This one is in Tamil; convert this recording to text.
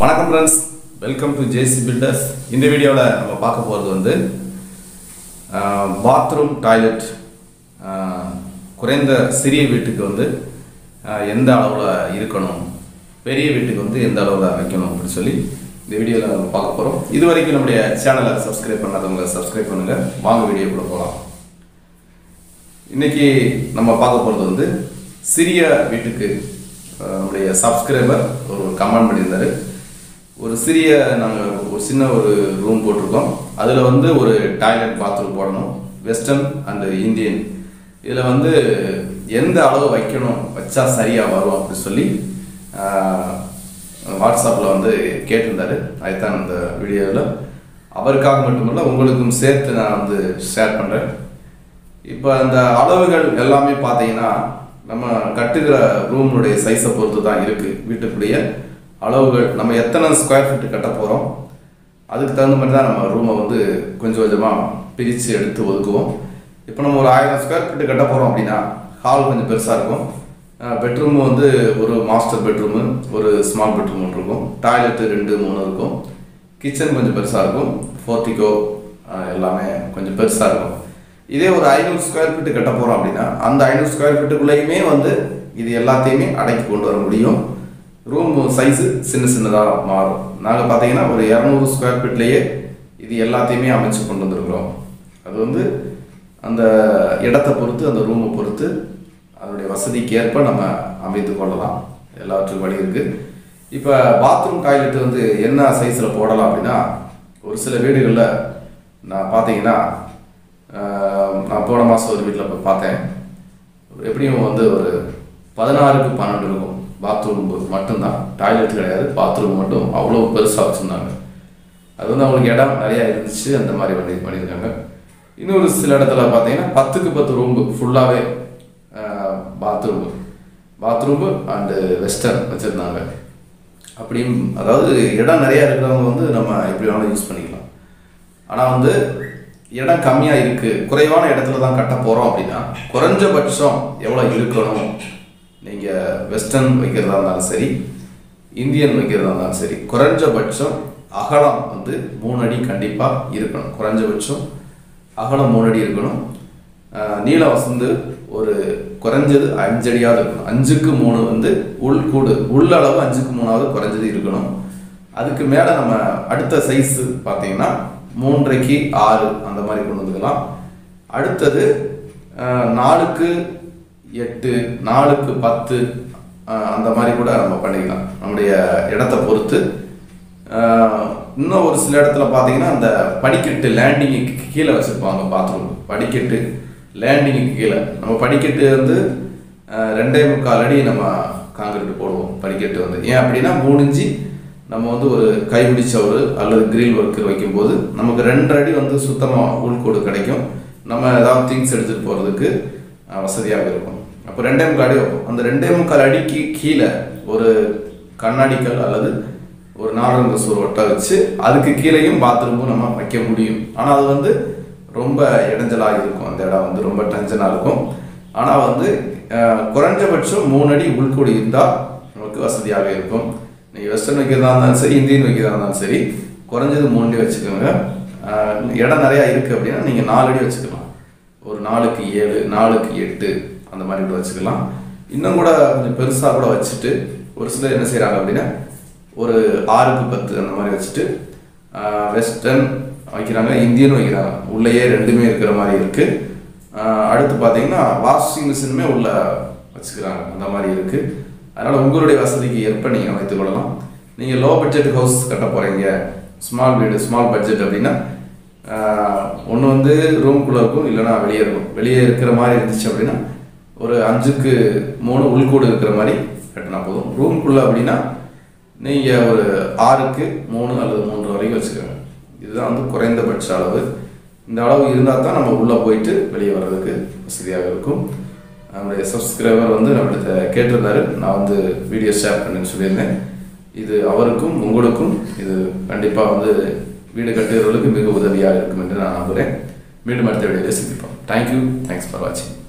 வணக்கம் friends welcome to JC builders இந்த வீடியோவில் நம்ம பார்க்க போகிறது வந்து பாத்ரூம் டாய்லெட் குறைந்த சிறிய வீட்டுக்கு வந்து ஆஹ், எந்த அளவில் இருக்கணும் பெரிய வீட்டுக்கு வந்து எந்த அளவில் வைக்கணும் அப்படின்னு சொல்லி இந்த வீடியோவில் நம்ம பார்க்க போகிறோம் இது வரைக்கும் நம்முடைய சேனலை சப்ஸ்கிரைப் பண்ணாதவங்க சப்ஸ்கிரைப் பண்ணுங்கள் வாங்க வீடியோ கூட போகலாம் இன்னைக்கு நம்ம பார்க்க போகிறது வந்து சிறிய வீட்டுக்கு அஹ், நம்முடைய சப்ஸ்கிரைபர் ஒரு கமெண்ட் பண்ணியிருந்தாரு ஒரு சிறிய நாங்கள் ஒரு சின்ன ஒரு ரூம் போட்டிருக்கோம் அதில் வந்து ஒரு டாய்லெட் பாத்ரூம் போடணும் வெஸ்டர்ன் அண்டு இந்தியன் இதில் வந்து எந்த அளவு வைக்கணும் வச்சா சரியாக வரும் அப்படின்னு சொல்லி வாட்ஸ்அப்பில் வந்து கேட்டிருந்தாரு அதுதான் இந்த வீடியோவில் அவருக்காக மட்டுமல்ல உங்களுக்கும் சேர்த்து நான் வந்து ஷேர் பண்ணுறேன் இப்போ அந்த அளவுகள் எல்லாமே பார்த்தீங்கன்னா நம்ம கட்டுகிற ரூமுடைய சைஸை பொறுத்து தான் இருக்குது வீட்டுக்குடைய அளவுகள் நம்ம எத்தனை ஸ்கொயர் ஃபீட் கட்ட போகிறோம் அதுக்கு தகுந்த மாதிரி தான் நம்ம ரூமை வந்து கொஞ்சம் கொஞ்சமாக பிரித்து எடுத்து ஒதுக்குவோம் இப்போ நம்ம ஒரு ஆயிரம் ஸ்கொயர் ஃபீட் கட்ட போகிறோம் அப்படின்னா ஹால் கொஞ்சம் பெருசாக இருக்கும் பெட்ரூம் வந்து ஒரு மாஸ்டர் பெட்ரூமு ஒரு ஸ்மால் பெட்ரூம் ஒன்று இருக்கும் டாய்லெட்டு ரெண்டு மூணு இருக்கும் கிச்சன் கொஞ்சம் பெருசாக இருக்கும் ஃபோர்ட்டிகோ எல்லாமே கொஞ்சம் பெருசாக இருக்கும் இதே ஒரு ஐநூறு ஸ்கொயர் ஃபீட்டு கட்ட போகிறோம் அப்படின்னா அந்த ஐநூறு ஸ்கொயர் ஃபீட்டுக்குள்ளேயுமே வந்து இது எல்லாத்தையுமே அடக்கி கொண்டு வர முடியும் ரூம் சைஸு சின்ன சின்னதாக மாறும் நாங்கள் பார்த்தீங்கன்னா ஒரு இரநூறு ஸ்கொயர் ஃபீட்லேயே இது எல்லாத்தையுமே அமைச்சு கொண்டு வந்திருக்கிறோம் அது வந்து அந்த இடத்தை பொறுத்து அந்த ரூமை பொறுத்து அதனுடைய வசதிக்கு ஏற்ப நம்ம அமைத்து கொள்ளலாம் எல்லாத்துக்கும் வழி இருக்குது இப்போ பாத்ரூம் டாய்லெட் வந்து என்ன சைஸில் போடலாம் அப்படின்னா ஒரு சில வீடுகளில் நான் பார்த்தீங்கன்னா ஆஹ், நான் போன மாதம் ஒரு வீட்டில் போய் பார்த்தேன் எப்படியும் வந்து ஒரு பதினாறுக்கு பன்னெண்டு இருக்கும் பாத்ரூம் மட்டும்தான் டாய்லெட் கிடையாது பாத்ரூம் மட்டும் அவ்வளோ பெருசாக வச்சுருந்தாங்க அது வந்து அவங்களுக்கு இடம் நிறையா இருந்துச்சு அந்த மாதிரி பண்ணி பண்ணியிருக்காங்க இன்னொரு சில இடத்துல பார்த்தீங்கன்னா பத்துக்கு பத்து ரூம் ஃபுல்லாகவே பாத்ரூம் பாத்ரூமு அண்டு வெஸ்டர்ன் வச்சுருந்தாங்க அப்படியும் அதாவது இடம் நிறையா இருக்கிறவங்க வந்து நம்ம எப்படி வேணாலும் யூஸ் பண்ணிக்கலாம் ஆனால் வந்து இடம் கம்மியாக இருக்குது குறைவான இடத்துல தான் கட்ட போகிறோம் அப்படின்னா குறைஞ்சபட்சம் எவ்வளோ இருக்கணும் நீங்கள் வெஸ்டர்ன் வைக்கிறதா இருந்தாலும் சரி இந்தியன் வைக்கிறதா இருந்தாலும் சரி குறைஞ்சபட்சம் அகலம் வந்து மூணு அடி கண்டிப்பாக இருக்கணும் குறைஞ்சபட்சம் அகலம் மூணு அடி இருக்கணும் ஆஹ் நீளம் வந்து ஒரு குறைஞ்சது அஞ்சு அடியாவது இருக்கணும் அஞ்சுக்கு மூணு வந்து உள்கூடு உள்ளளவு அஞ்சுக்கு மூணாவது குறைஞ்சது இருக்கணும் அதுக்கு மேலே நம்ம அடுத்த சைஸ் பார்த்தீங்கன்னா மூன்றைக்கு ஆறு அந்த மாதிரி கொண்டு வந்துக்கலாம் அடுத்தது ஆஹ் நாலுக்கு எட்டு நாலுக்கு பத்து ஆஹ் அந்த மாதிரி கூட நம்ம பண்ணிக்கலாம் நம்முடைய இடத்த பொறுத்து ஆஹ் இன்னும் ஒரு சில இடத்துல பார்த்தீங்கன்னா அந்த படிக்கட்டு லேண்டிங்குக்கு கீழே வச்சுருப்பாங்க பாத்ரூம் படிக்கட்டு லேண்டிங்குக்கு கீழே நம்ம படிக்கட்டு வந்து ஆஹ் ரெண்டே முக்கால் அடி நம்ம காங்கிரீட் போடுவோம் படிக்கட்டு வந்து ஏன் அப்படின்னா மூணிஞ்சி நம்ம வந்து ஒரு கைபிடி சவுறு அல்லது கிரில் ஒர்க்கு வைக்கும்போது நமக்கு ரெண்டு அடி வந்து சுத்தமாக உள்கோடு கிடைக்கும் நம்ம ஏதாவது திங்ஸ் எடுத்துகிட்டு போகிறதுக்கு வசதியாக இருக்கும் அப்போ ரெண்டே முக்கால் அடி வைப்போம் அந்த ரெண்டே முக்கால் அடிக்கு கீழே ஒரு கண்ணாடிக்கல் அல்லது ஒரு நாலு சூர் ஒட்ட வச்சு அதுக்கு கீழேயும் பாத்ரூமும் நம்ம வைக்க முடியும் ஆனால் அது வந்து ரொம்ப இடைஞ்சலாக இருக்கும் அந்த இடம் வந்து ரொம்ப டென்ஷனாக இருக்கும் ஆனால் வந்து அஹ், குறைஞ்சபட்சம் மூணு அடி உள்கூடி இருந்தால் நமக்கு வசதியாக இருக்கும் நீங்கள் வெஸ்டர்ன் வைக்கிறதா இருந்தாலும் சரி இந்தியன் வைக்கிறதா இருந்தாலும் சரி குறைஞ்சது மூணு அடி வச்சுக்கோங்க அஹ், இடம் நிறையா இருக்குது அப்படின்னா நீங்கள் நாலு அடி வச்சுக்கலாம் ஒரு நாலுக்கு ஏழு நாலுக்கு எட்டு அந்த மாதிரி கூட வச்சுக்கலாம் இன்னும் கூட கொஞ்சம் பெருசாக கூட வச்சுட்டு ஒரு சிலர் என்ன செய்கிறாங்க அப்படின்னா ஒரு ஆறுக்கு பத்து அந்த மாதிரி வச்சுட்டு வெஸ்டர்ன் வைக்கிறாங்க இந்தியன் வைக்கிறாங்க உள்ளேயே ரெண்டுமே இருக்கிற மாதிரி இருக்குது அடுத்து பார்த்தீங்கன்னா வாஷிங் மிஷினுமே உள்ள வச்சுக்கிறாங்க அந்த மாதிரி இருக்குது அதனால் உங்களுடைய வசதிக்கு ஏற்ப நீங்கள் அமைத்துக் கொள்ளலாம் நீங்கள் லோ பட்ஜெட் ஹவுஸ் கட்ட போகிறீங்க ஸ்மால் வீடு ஸ்மால் பட்ஜெட் அப்படின்னா ஒன்று வந்து ரூம்குள்ளே இருக்கும் இல்லைன்னா வெளியே இருக்கும் வெளியே இருக்கிற மாதிரி இருந்துச்சு அப்படின்னா ஒரு அஞ்சுக்கு மூணு உள்கூடு இருக்கிற மாதிரி கட்டினா போதும் ரூம்குள்ளே அப்படின்னா நீங்கள் ஒரு ஆறுக்கு மூணு அல்லது மூன்று வரைக்கும் வச்சுக்கோங்க இதுதான் வந்து குறைந்தபட்ச அளவு இந்த அளவு இருந்தால் தான் நம்ம உள்ளே போயிட்டு வெளியே வர்றதுக்கு வசதியாக இருக்கும் நம்முடைய சப்ஸ்கிரைபர் வந்து நம்மள்கிட்ட கேட்டிருந்தாரு நான் வந்து வீடியோ ஷேர் பண்ணுன்னு சொல்லியிருந்தேன் இது அவருக்கும் உங்களுக்கும் இது கண்டிப்பாக வந்து வீடு கட்டுகிறவர்களுக்கு மிக உதவியாக இருக்கும் என்று நான் நம்புகிறேன் மீண்டும் அடுத்த வீடியோவில் சந்திப்போம் தேங்க்யூ தேங்க்ஸ் ஃபார் வாட்சிங்